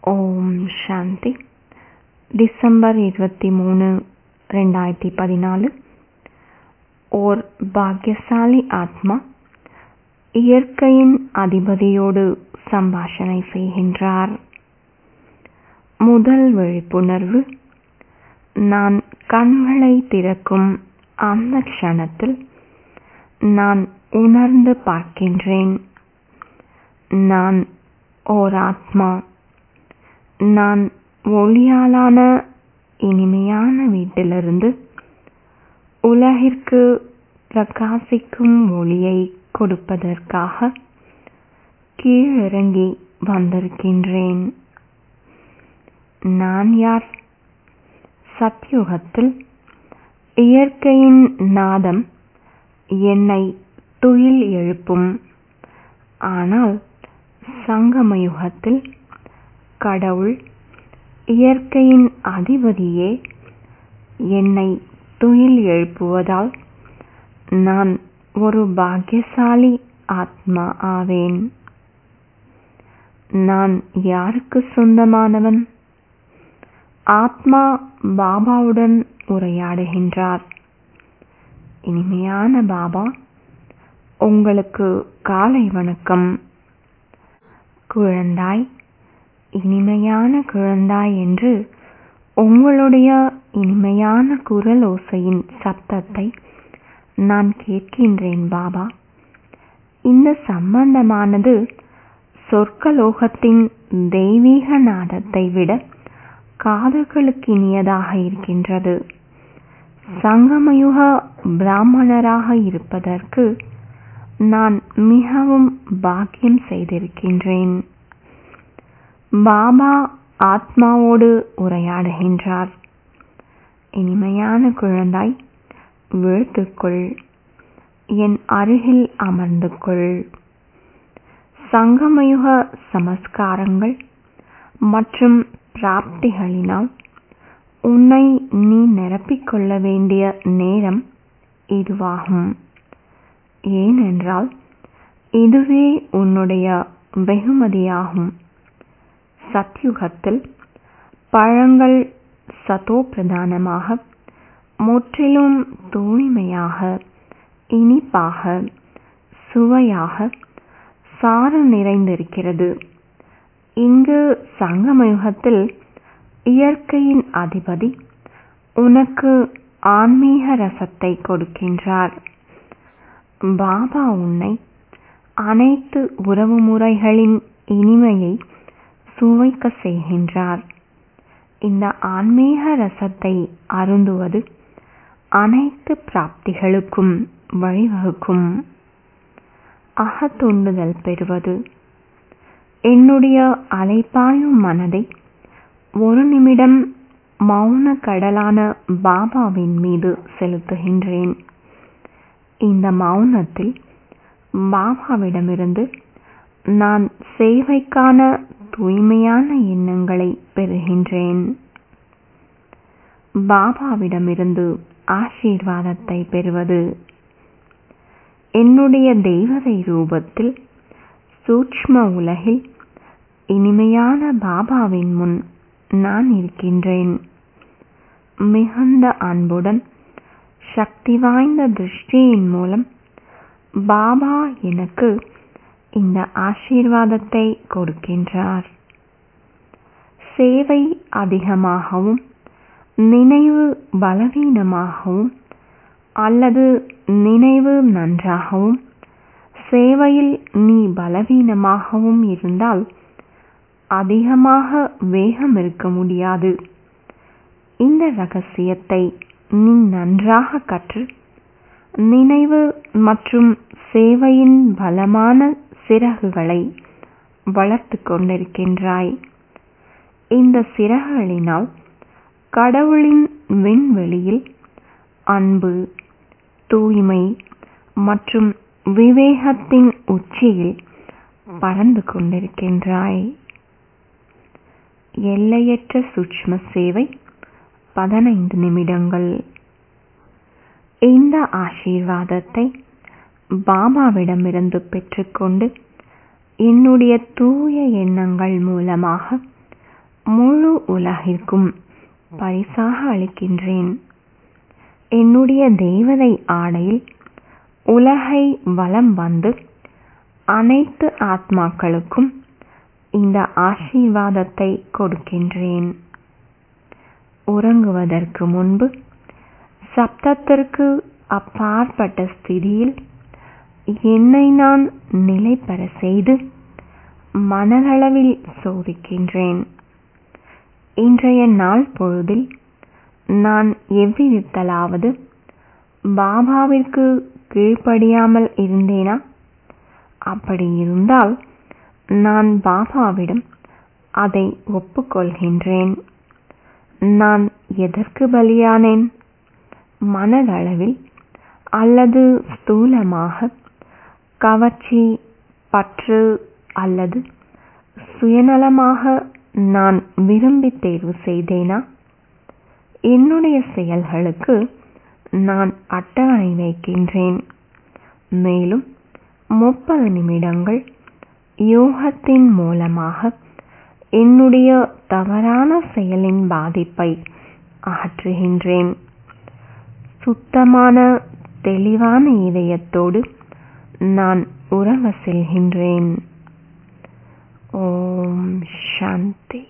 ஓம் சாந்தி December இருபத்தி மூணு ரெண்டாயிரத்தி பதினாலு ஓர் பாக்கியசாலி ஆத்மா இயற்கையின் அதிபதியோடு சம்பாஷணை செய்கின்றார் முதல் விழிப்புணர்வு நான் கண்களை திறக்கும் அந்த க்ஷணத்தில் நான் உணர்ந்து பார்க்கின்றேன் நான் ஓர் ஆத்மா நான் ஒளியாலான இனிமையான வீட்டிலிருந்து உலகிற்கு பிரகாசிக்கும் ஒளியை கொடுப்பதற்காக கீழிறங்கி வந்திருக்கின்றேன் நான் யார் சத்யுகத்தில் இயற்கையின் நாதம் என்னை துயில் எழுப்பும் ஆனால் சங்கமயுகத்தில் கடவுள் இயற்கையின் அதிபதியே என்னை துயில் எழுப்புவதால் நான் ஒரு பாக்கியசாலி ஆத்மா ஆவேன் நான் யாருக்கு சொந்தமானவன் ஆத்மா பாபாவுடன் உரையாடுகின்றார் இனிமையான பாபா உங்களுக்கு காலை வணக்கம் குழந்தாய் இனிமையான குழந்தாய் என்று உங்களுடைய இனிமையான குரல் ஓசையின் சப்தத்தை நான் கேட்கின்றேன் பாபா இந்த சம்பந்தமானது சொர்க்கலோகத்தின் தெய்வீக நாதத்தை விட காதுகளுக்கு இனியதாக இருக்கின்றது சங்கமயுக பிராமணராக இருப்பதற்கு நான் மிகவும் பாக்கியம் செய்திருக்கின்றேன் பாபா ஆத்மாவோடு உரையாடுகின்றார் இனிமையான குழந்தாய் விழுத்துக்கொள் என் அருகில் அமர்ந்து கொள் சங்கமயுக சமஸ்காரங்கள் மற்றும் பிராப்திகளினால் உன்னை நீ நிரப்பிக்கொள்ள வேண்டிய நேரம் இதுவாகும் ஏனென்றால் இதுவே உன்னுடைய வெகுமதியாகும் சத்யுகத்தில் பழங்கள் சதோ பிரதானமாக முற்றிலும் தூய்மையாக இனிப்பாக சுவையாக சாறு நிறைந்திருக்கிறது இங்கு சங்கமயுகத்தில் இயற்கையின் அதிபதி உனக்கு ஆன்மீக ரசத்தை கொடுக்கின்றார் பாபா உன்னை அனைத்து உறவு முறைகளின் இனிமையை சுவைக்க செய்கின்றார் இந்த ஆன்மீக ரசத்தை அருந்துவது அனைத்து பிராப்திகளுக்கும் வழிவகுக்கும் அகத்தூண்டுதல் பெறுவது என்னுடைய அலைப்பாயும் மனதை ஒரு நிமிடம் மௌன கடலான பாபாவின் மீது செலுத்துகின்றேன் இந்த மௌனத்தில் பாபாவிடமிருந்து நான் சேவைக்கான தூய்மையான எண்ணங்களை பெறுகின்றேன் பாபாவிடமிருந்து ஆசீர்வாதத்தை பெறுவது என்னுடைய தெய்வதை ரூபத்தில் சூக்ஷ்ம உலகில் இனிமையான பாபாவின் முன் நான் இருக்கின்றேன் மிகுந்த அன்புடன் சக்தி வாய்ந்த திருஷ்டியின் மூலம் பாபா எனக்கு இந்த ஆசீர்வாதத்தை கொடுக்கின்றார் சேவை அதிகமாகவும் நினைவு பலவீனமாகவும் அல்லது நினைவு நன்றாகவும் சேவையில் நீ பலவீனமாகவும் இருந்தால் அதிகமாக வேகம் இருக்க முடியாது இந்த ரகசியத்தை நீ நன்றாக கற்று நினைவு மற்றும் சேவையின் பலமான சிறகுகளை வளர்த்து கொண்டிருக்கின்றாய் இந்த சிறகுகளினால் கடவுளின் விண்வெளியில் அன்பு தூய்மை மற்றும் விவேகத்தின் உச்சியில் பறந்து கொண்டிருக்கின்றாய் எல்லையற்ற சூட்ச்ம சேவை பதினைந்து நிமிடங்கள் இந்த ஆசீர்வாதத்தை பாபாவிடமிருந்து பெற்றுக்கொண்டு என்னுடைய தூய எண்ணங்கள் மூலமாக முழு உலகிற்கும் பரிசாக அளிக்கின்றேன் என்னுடைய தேவதை ஆடையில் உலகை வலம் வந்து அனைத்து ஆத்மாக்களுக்கும் இந்த ஆசீர்வாதத்தை கொடுக்கின்றேன் உறங்குவதற்கு முன்பு சப்தத்திற்கு அப்பாற்பட்ட ஸ்திதியில் என்னை நான் நிலை பெற செய்து மனதளவில் சோதிக்கின்றேன் இன்றைய நாள் பொழுதில் நான் எவ்விதத்தலாவது பாபாவிற்கு கீழ்ப்படியாமல் இருந்தேனா அப்படி இருந்தால் நான் பாபாவிடம் அதை ஒப்புக்கொள்கின்றேன் நான் எதற்கு பலியானேன் மனதளவில் அல்லது ஸ்தூலமாக கவர்ச்சி பற்று அல்லது சுயநலமாக நான் விரும்பி தேர்வு செய்தேனா என்னுடைய செயல்களுக்கு நான் அட்டவணை வைக்கின்றேன் மேலும் முப்பது நிமிடங்கள் யோகத்தின் மூலமாக என்னுடைய தவறான செயலின் பாதிப்பை அகற்றுகின்றேன் சுத்தமான தெளிவான இதயத்தோடு நான் உறவ செல்கின்றேன் ஓம் சாந்தி